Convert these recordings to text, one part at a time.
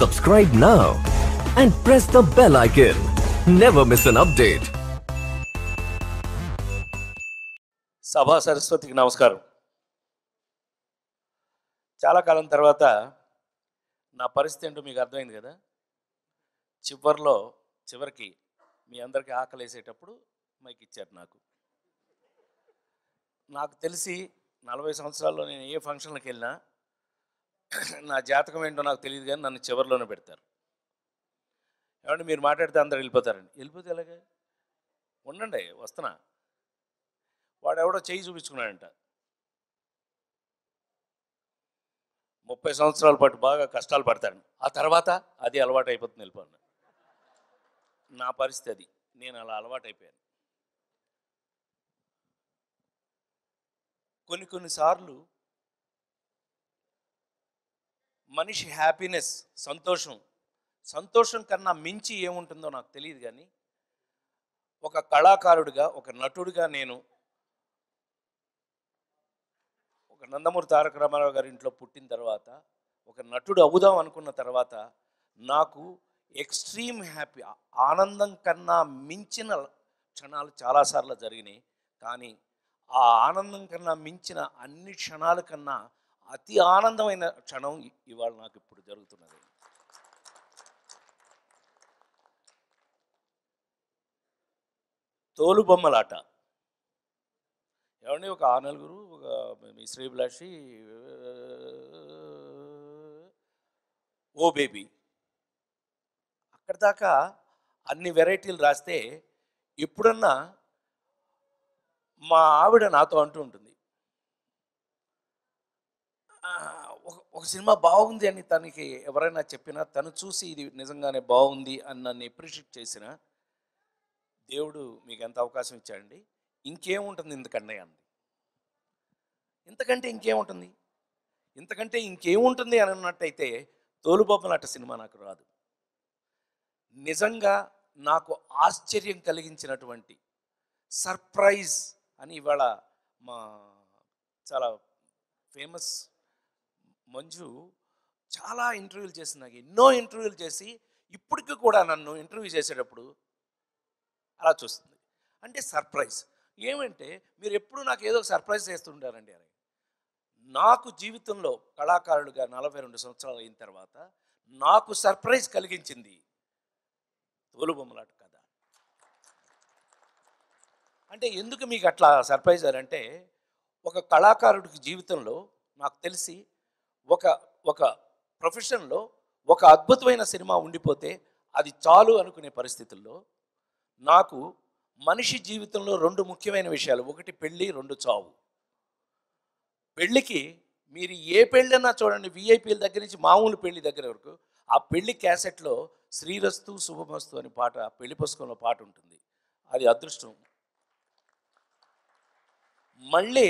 Subscribe now and press the bell icon. Never miss an update. సభా సరస్వతికి నమస్కారం చాలా కాలం తర్వాత నా పరిస్థితి ఏంటో మీకు అర్థమైంది కదా చివరిలో చివరికి మీ అందరికీ ఆకలేసేటప్పుడు మైక్ ఇచ్చారు నాకు నాకు తెలిసి నలభై సంవత్సరాల్లో నేను ఏ ఫంక్షన్లకు వెళ్ళినా నా జాతకం ఏంటో నాకు తెలియదు కానీ నన్ను చివరిలోనే పెడతారు ఏమంటే మీరు మాట్లాడితే అందరు వెళ్ళిపోతారండి వెళ్ళిపోతే ఎలాగే ఉండండి వస్తున్నా వాడు ఎవడో చెయ్యి చూపించుకున్నాడంట ముప్పై సంవత్సరాల పాటు బాగా కష్టాలు పడతాడు ఆ తర్వాత అది అలవాటు అయిపోతుంది వెళ్ళిపోను నా పరిస్థితి అది నేను అలా అలవాటు అయిపోయాను కొన్ని కొన్నిసార్లు మనిషి హ్యాపీనెస్ సంతోషం సంతోషం కన్నా మించి ఏముంటుందో నాకు తెలియదు కానీ ఒక కళాకారుడిగా ఒక నటుడిగా నేను ఒక నందమూరి తారక రామారావు గారి ఇంట్లో పుట్టిన తర్వాత ఒక నటుడు అవుదాం అనుకున్న తర్వాత నాకు ఎక్స్ట్రీమ్ హ్యాపీ ఆనందం కన్నా మించిన క్షణాలు చాలాసార్లు జరిగినాయి కానీ ఆ ఆనందం కన్నా మించిన అన్ని క్షణాల కన్నా అతి ఆనందమైన క్షణం ఇ- ఇవాళ నాకు ఇప్పుడు జరుగుతున్నది తోలుబొమ్మలాట ఏమండి ఒక ఆ నలుగురు ఒక మీ శ్రీభిలాషి ఓ బేబీ అక్కడ దాకా అన్ని వెరైటీలు రాస్తే ఎప్పుడన్నా మా ఆవిడ నాతో అంటూ ఉంటుంది "ఆ, ఒక ఒక సినిమా బాగుంది అని తనకి ఎవరైనా చెప్పినా తను చూసి ఇది నిజంగానే బాగుంది అని నన్ను ఎప్రిషియేట్ చేసిన దేవుడు మీకు ఎంత అవకాశం ఇచ్చాడండి ఇంకేముంటుంది ఇంతకంటే అంది ఇంతకంటే ఇంకేముంటుంది ఇంతకంటే ఇంకేముంటుంది అని అన్నట్టయితే తోలుబొమ్మలాట సినిమా నాకు రాదు నిజంగా నాకు ఆశ్చర్యం కలిగించినటువంటి సర్ప్రైజ్ అని ఇవాళ మా చాలా ఫేమస్ మంజు చాలా ఇంటర్వ్యూలు చేసి నాకు ఎన్నో ఇంటర్వ్యూలు చేసి ఇప్పటికి కూడా నన్ను ఇంటర్వ్యూ చేసేటప్పుడు అలా చూస్తుంది అంటే సర్ప్రైజ్ ఏమంటే మీరు ఎప్పుడు నాకు ఏదో ఒక సర్ప్రైజ్ చేస్తుంటారండి అని నాకు జీవితంలో కళాకారుడిగా నలభై రెండు సంవత్సరాలు అయిన తర్వాత నాకు సర్ప్రైజ్ కలిగించింది తోలుబొమ్మలాట కథ అంటే ఎందుకు మీకు అట్లా సర్ప్రైజ్ అంటే ఒక కళాకారుడికి జీవితంలో నాకు తెలిసి ఒక ఒక ప్రొఫెషన్లో ఒక అద్భుతమైన సినిమా ఉండిపోతే అది చాలు అనుకునే పరిస్థితుల్లో నాకు మనిషి జీవితంలో రెండు ముఖ్యమైన విషయాలు ఒకటి పెళ్ళి రెండు చావు పెళ్ళికి మీరు ఏ పెళ్ళైనా చూడండి విఐపీల దగ్గర నుంచి మామూలు పెళ్లి దగ్గర వరకు ఆ పెళ్లి క్యాసెట్లో శ్రీరస్తు శుభమస్తు అని పాట పెళ్లి పుస్తకంలో పాట ఉంటుంది అది అదృష్టం మళ్ళీ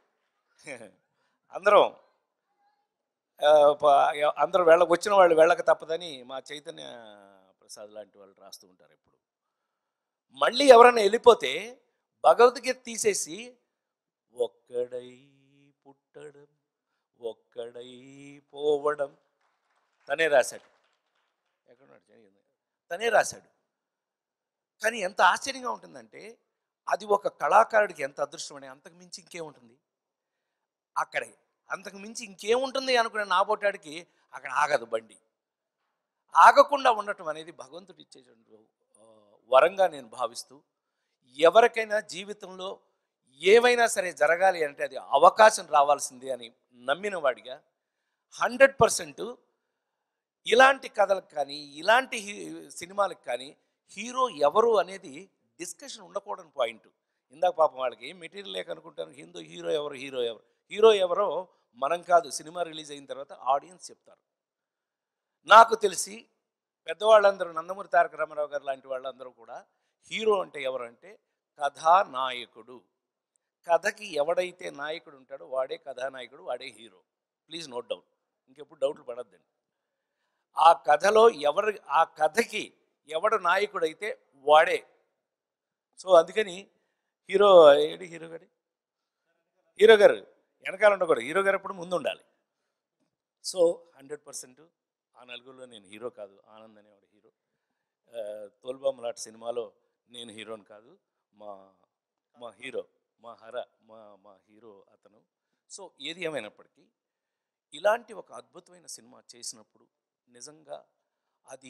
అందరం ఆ, ప- అందరూ వెళ్ళ వచ్చిన వాళ్ళు వెళ్ళక తప్పదని మా చైతన్య ప్రసాద్ లాంటి వాళ్ళు రాస్తూ ఉంటారు ఇప్పుడు మళ్ళీ ఎవరైనా వెళ్ళిపోతే భగవద్గీత తీసేసి ఒక్కడై పుట్టడం ఒక్కడై పోవడం తనే రాశాడు ఎక్కడున్నాడు జరిగింది తనే రాశాడు కానీ ఎంత ఆశ్చర్యంగా ఉంటుందంటే అది ఒక కళాకారుడికి ఎంత అదృష్టమని అంతకు మించి ఇంకేముంటుంది అక్కడే అంతకు మించి ఇంకేముంటుంది అనుకునే నాబోటాడికి అక్కడ ఆగదు బండి ఆగకుండా ఉండటం అనేది భగవంతుడు ఇచ్చేటువంటి ఆ, వరంగా నేను భావిస్తూ ఎవరికైనా జీవితంలో ఏవైనా సరే జరగాలి అంటే అది అవకాశం రావాల్సిందే అని నమ్మిన వాడిగా హండ్రెడ్ పర్సెంట్ ఇలాంటి కథలకు కానీ ఇలాంటి హీ సినిమాలకు కానీ హీరో ఎవరు అనేది డిస్కషన్ ఉండకూడని పాయింట్ ఇందాక పాపం వాళ్ళకి మెటీరియల్ లేక అనుకుంటాను హిందూ హీరో ఎవరు హీరో ఎవరు హీరో ఎవరో మనం కాదు సినిమా రిలీజ్ అయిన తర్వాత ఆడియన్స్ చెప్తారు నాకు తెలిసి పెద్దవాళ్ళందరూ నందమూరి తారక రామారావు గారు లాంటి వాళ్ళందరూ కూడా హీరో అంటే ఎవరంటే కథానాయకుడు కథకి ఎవడైతే నాయకుడు ఉంటాడో వాడే కథానాయకుడు వాడే హీరో ప్లీజ్ నోట్ డౌన్ ఇంకెప్పుడు డౌట్లు పడద్దండి ఆ కథలో ఎవరు ఆ కథకి ఎవడు నాయకుడైతే వాడే సో అందుకని హీరో ఏడి హీరో గారి హీరో గారు వెనకాల ఉండకూడదు హీరో గారు ఎప్పుడు ముందు ఉండాలి సో హండ్రెడ్ పర్సెంట్ ఆ నలుగురిలో నేను హీరో కాదు ఆనంద్ అనేవాడు హీరో ఆ, తోల్బొమ్మలాట సినిమాలో నేను హీరోని కాదు మా మా హీరో మా హర మా మా హీరో అతను సో ఏది ఏమైనప్పటికీ ఇలాంటి ఒక అద్భుతమైన సినిమా చేసినప్పుడు నిజంగా అది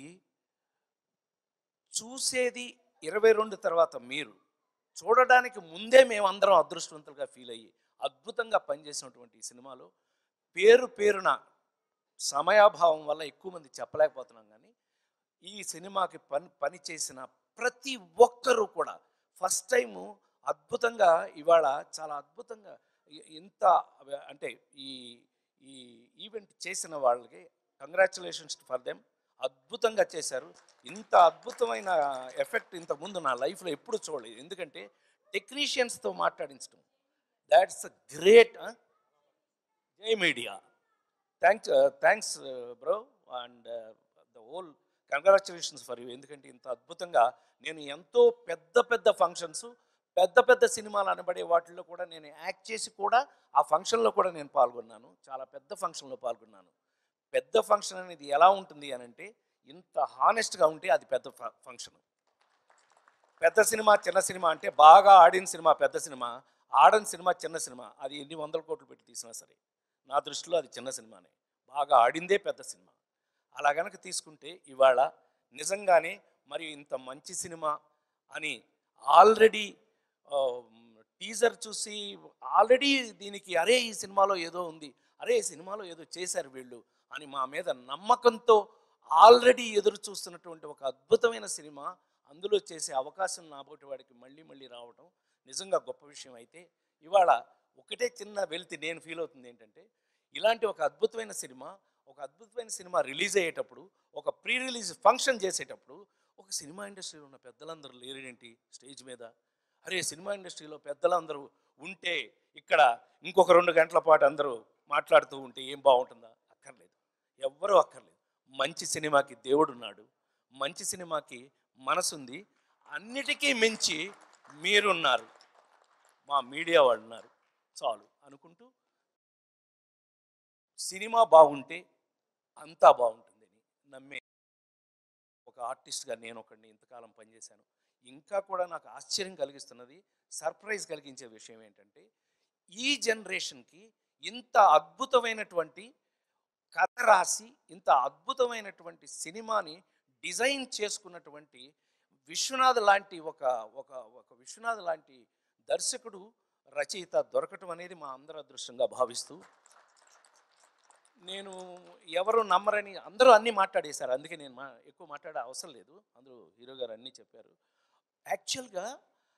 చూసేది ఇరవై రెండు తర్వాత మీరు చూడడానికి ముందే మేమందరం అదృష్టవంతులుగా ఫీల్ అయ్యి అద్భుతంగా పనిచేసినటువంటి ఈ సినిమాలో పేరు పేరున సమయాభావం వల్ల ఎక్కువ మంది చెప్పలేకపోతున్నాం కానీ ఈ సినిమాకి పని పని చేసిన ప్రతి ఒక్కరూ కూడా ఫస్ట్ టైము అద్భుతంగా ఇవాళ చాలా అద్భుతంగా ఇ- ఇంత అంటే ఈ ఈ ఈవెంట్ చేసిన వాళ్ళకి కంగ్రాచులేషన్స్ ఫర్ దెమ్ అద్భుతంగా చేశారు ఇంత అద్భుతమైన ఎఫెక్ట్ ఇంతకుముందు నా లైఫ్లో ఎప్పుడు చూడలేదు ఎందుకంటే టెక్నీషియన్స్తో మాట్లాడించడం that's a great Jai media thanks thanks bro and the whole congratulations for you ఎందుకంటే ఇంత అద్భుతంగా నేను ఎంతో పెద్ద పెద్ద ఫంక్షన్స్ పెద్ద పెద్ద సినిమాలు అనబడే వాటిల్లో కూడా నేను యాక్ట్ చేసి కూడా ఆ ఫంక్షన్లో కూడా నేను పాల్గొన్నాను చాలా పెద్ద ఫంక్షన్లో పాల్గొన్నాను పెద్ద ఫంక్షన్ అనేది ఎలా ఉంటుంది అని అంటే ఇంత హానెస్ట్గా ఉంటే అది పెద్ద ఫంక్షన్ పెద్ద సినిమా చిన్న సినిమా అంటే బాగా ఆడిన సినిమా పెద్ద సినిమా ఆడని సినిమా చిన్న సినిమా అది ఎన్ని వందల కోట్లు పెట్టి తీసినా సరే నా దృష్టిలో అది చిన్న సినిమానే బాగా ఆడిందే పెద్ద సినిమా అలా గనక తీసుకుంటే ఇవాళ నిజంగానే మరి ఇంత మంచి సినిమా అని ఆల్రెడీ టీజర్ చూసి ఆల్రెడీ దీనికి అరే ఈ సినిమాలో ఏదో ఉంది అరే ఈ సినిమాలో ఏదో చేశారు వీళ్ళు అని మా మీద నమ్మకంతో ఆల్రెడీ ఎదురు చూస్తున్నటువంటి ఒక అద్భుతమైన సినిమా అందులో చేసే అవకాశం నాబోటి వాడికి మళ్ళీ మళ్ళీ రావడం నిజంగా గొప్ప విషయం అయితే ఇవాళ ఒకటే చిన్న వెలితి నేను ఫీల్ అవుతుంది ఏంటంటే ఇలాంటి ఒక అద్భుతమైన సినిమా ఒక అద్భుతమైన సినిమా రిలీజ్ అయ్యేటప్పుడు ఒక ప్రీ రిలీజ్ ఫంక్షన్ చేసేటప్పుడు ఒక సినిమా ఇండస్ట్రీలో ఉన్న పెద్దలందరూ లేరేంటి స్టేజ్ మీద అరే సినిమా ఇండస్ట్రీలో పెద్దలందరూ ఉంటే ఇక్కడ ఇంకొక రెండు గంటల పాటు అందరూ మాట్లాడుతూ ఉంటే ఏం బాగుంటుందా అక్కర్లేదు ఎవ్వరూ అక్కర్లేదు మంచి సినిమాకి దేవుడున్నాడు మంచి సినిమాకి మనసుంది అన్నిటికీ మించి మీరున్నారు మా మీడియా వాళ్ళు ఉన్నారు చాలు అనుకుంటూ సినిమా బాగుంటే అంతా బాగుంటుందని నమ్మే ఒక ఆర్టిస్ట్గా నేను ఒకడిని ఇంతకాలం పనిచేశాను ఇంకా కూడా నాకు ఆశ్చర్యం కలిగిస్తున్నది సర్ప్రైజ్ కలిగించే విషయం ఏంటంటే ఈ జనరేషన్కి ఇంత అద్భుతమైనటువంటి కథ రాసి ఇంత అద్భుతమైనటువంటి సినిమాని డిజైన్ చేసుకున్నటువంటి విశ్వనాథ్ లాంటి ఒక ఒక ఒక విశ్వనాథ్ లాంటి దర్శకుడు రచయిత దొరకటం అనేది మా అందరి అదృష్టంగా భావిస్తూ నేను ఎవరు నమ్మరని అందరూ అన్నీ మాట్లాడేశారు అందుకే నేను మా ఎక్కువ మాట్లాడే అవసరం లేదు అందరూ హీరో గారు అన్నీ చెప్పారు యాక్చువల్గా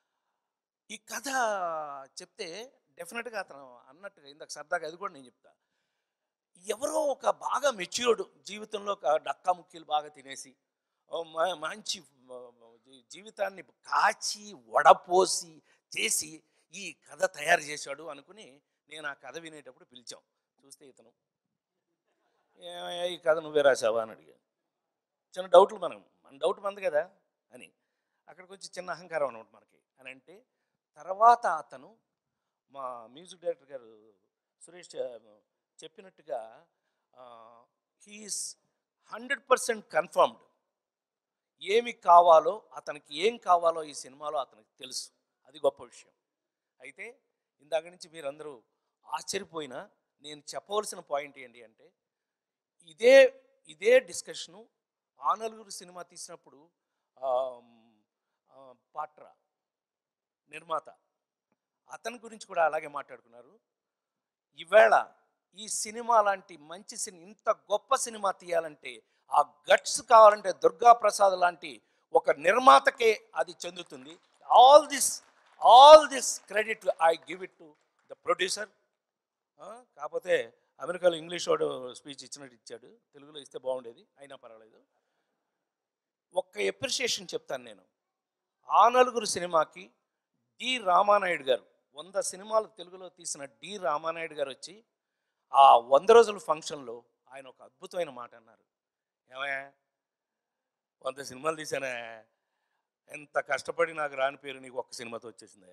ఈ కథ చెప్తే డెఫినెట్గా అతను అన్నట్టుగా ఇందాక సరదాగా అది కూడా నేను చెప్తా ఎవరో ఒక బాగా మెచ్యూర్డ్ జీవితంలో ఒక డక్కా ముక్కీలు బాగా తినేసి ఓ మ- మంచి మ- జీ- జీవితాన్ని కాచి వడపోసి చేసి ఈ కథ తయారు చేశాడు అనుకుని నేను ఆ కథ వినేటప్పుడు పిలిచాం చూస్తే ఇతను "ఏమయ్యా, ఈ కథ నువ్వే రాసావా అని అడిగాను చిన్న డౌట్లు మనం మన డౌట్ మంది కదా అని అక్కడికి వచ్చి చిన్న అహంకారం అనమాట మనకి అని అంటే తర్వాత అతను మా మ్యూజిక్ డైరెక్టర్ గారు సురేష్ చె- చెప్పినట్టుగా హీఈస్ హండ్రెడ్ పర్సెంట్ కన్ఫర్మ్డ్ ఏమి కావాలో అతనికి ఏం కావాలో ఈ సినిమాలో అతనికి తెలుసు అది గొప్ప విషయం అయితే ఇందాక నుంచి మీరందరూ ఆశ్చర్యపోయినా నేను చెప్పవలసిన పాయింట్ ఏంటి అంటే ఇదే ఇదే డిస్కషను ఆ నలుగురు సినిమా తీసినప్పుడు ఆమ్, ఆ, పాట్రా నిర్మాత అతని గురించి కూడా అలాగే మాట్లాడుకున్నారు ఈవేళ ఈ సినిమా లాంటి మంచి సినిమా ఇంత గొప్ప సినిమా తీయాలంటే ఆ గట్స్ కావాలంటే దుర్గా ప్రసాద్ లాంటి ఒక నిర్మాతకే అది చెందుతుంది all this all this credit I give it to the producer కాకపోతే అమెరికాలో ఇంగ్లీష్ వాడు స్పీచ్ ఇచ్చినట్టు ఇచ్చాడు తెలుగులో ఇస్తే బాగుండేది అయినా పర్వాలేదు ఒక్క ఎప్రిషియేషన్ చెప్తాను నేను ఆ నలుగురు సినిమాకి డి రామానాయుడు గారు వంద సినిమాలు తెలుగులో తీసిన డి రామానాయుడు గారు వచ్చి ఆ వంద రోజుల ఫంక్షన్లో ఆయన ఒక అద్భుతమైన మాట అన్నారు ఏమయ్యా వంద సినిమాలు తీసానే ఎంత కష్టపడి నాకు రాని పేరు నీకు ఒక్క సినిమాతో వచ్చేసిందే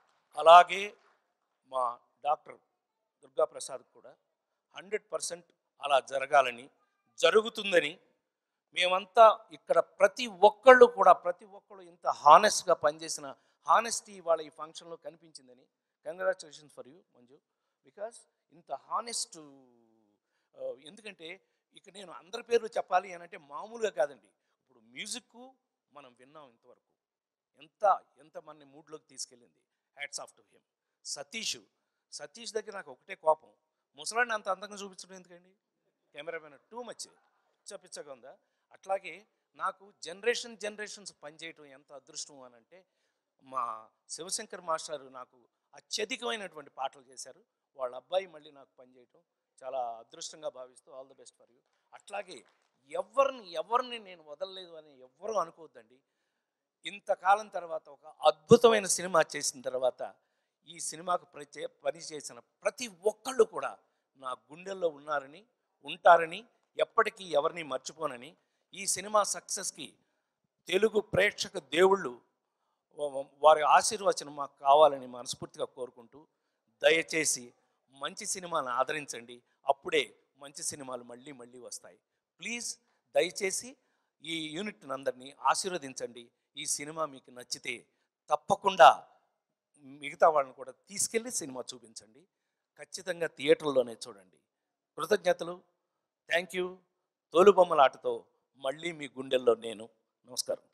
అలాగే మా డాక్టర్ దుర్గా ప్రసాద్ కూడా హండ్రెడ్ పర్సెంట్ అలా జరగాలని జరుగుతుందని మేమంతా ఇక్కడ ప్రతి ఒక్కళ్ళు కూడా ప్రతి ఒక్కళ్ళు ఇంత హానెస్ట్గా పనిచేసిన హానెస్టీ వాళ్ళ ఈ ఫంక్షన్లో కనిపించిందని congratulations for you Manju because ఇంత హానెస్ట్ ఎందుకంటే ఇక నేను అందరి పేర్లు చెప్పాలి అని అంటే మామూలుగా కాదండి ఇప్పుడు మ్యూజిక్ మనం విన్నాం ఇంతవరకు ఎంత ఎంత మన మూడ్లోకి తీసుకెళ్ళింది hats off to him Satish Satish దగ్గర నాకు ఒకటే కోపం ముసలాడిని అంత అందంగా చూపించడం ఎందుకండి కెమెరామెన్ టూ మచ్ పిచ్చగా ఉందా అట్లాగే నాకు జనరేషన్ జనరేషన్స్ పనిచేయటం ఎంత అదృష్టం అని అంటే మా శివశంకర్ మాస్టర్ నాకు అత్యధికమైనటువంటి పాటలు చేశారు వాళ్ళ అబ్బాయి మళ్ళీ నాకు పనిచేయటం చాలా అదృష్టంగా భావిస్తూ all the best for you అట్లాగే ఎవరిని ఎవరిని నేను వదలలేదు అని ఎవ్వరూ అనుకోవద్దండి ఇంతకాలం తర్వాత ఒక అద్భుతమైన సినిమా చేసిన తర్వాత ఈ సినిమాకు ప్రచే పని చేసిన ప్రతి ఒక్కళ్ళు కూడా నా గుండెల్లో ఉన్నారని ఉంటారని ఎప్పటికీ ఎవరిని మర్చిపోనని ఈ సినిమా సక్సెస్కి తెలుగు ప్రేక్షక దేవుళ్ళు వా- వారి ఆశీర్వచనం మాకు కావాలని మనస్ఫూర్తిగా కోరుకుంటూ దయచేసి మంచి సినిమాలను ఆదరించండి అప్పుడే మంచి సినిమాలు మళ్ళీ మళ్ళీ వస్తాయి ప్లీజ్ దయచేసి ఈ యూనిట్ని అందరినీ ఆశీర్వదించండి ఈ సినిమా మీకు నచ్చితే తప్పకుండా మిగతా వాళ్ళని కూడా తీసుకెళ్ళి సినిమా చూపించండి ఖచ్చితంగా థియేటర్లోనే చూడండి కృతజ్ఞతలు థ్యాంక్ యూ తోలుబొమ్మలాటతో మళ్ళీ మీ గుండెల్లో నేను నమస్కారం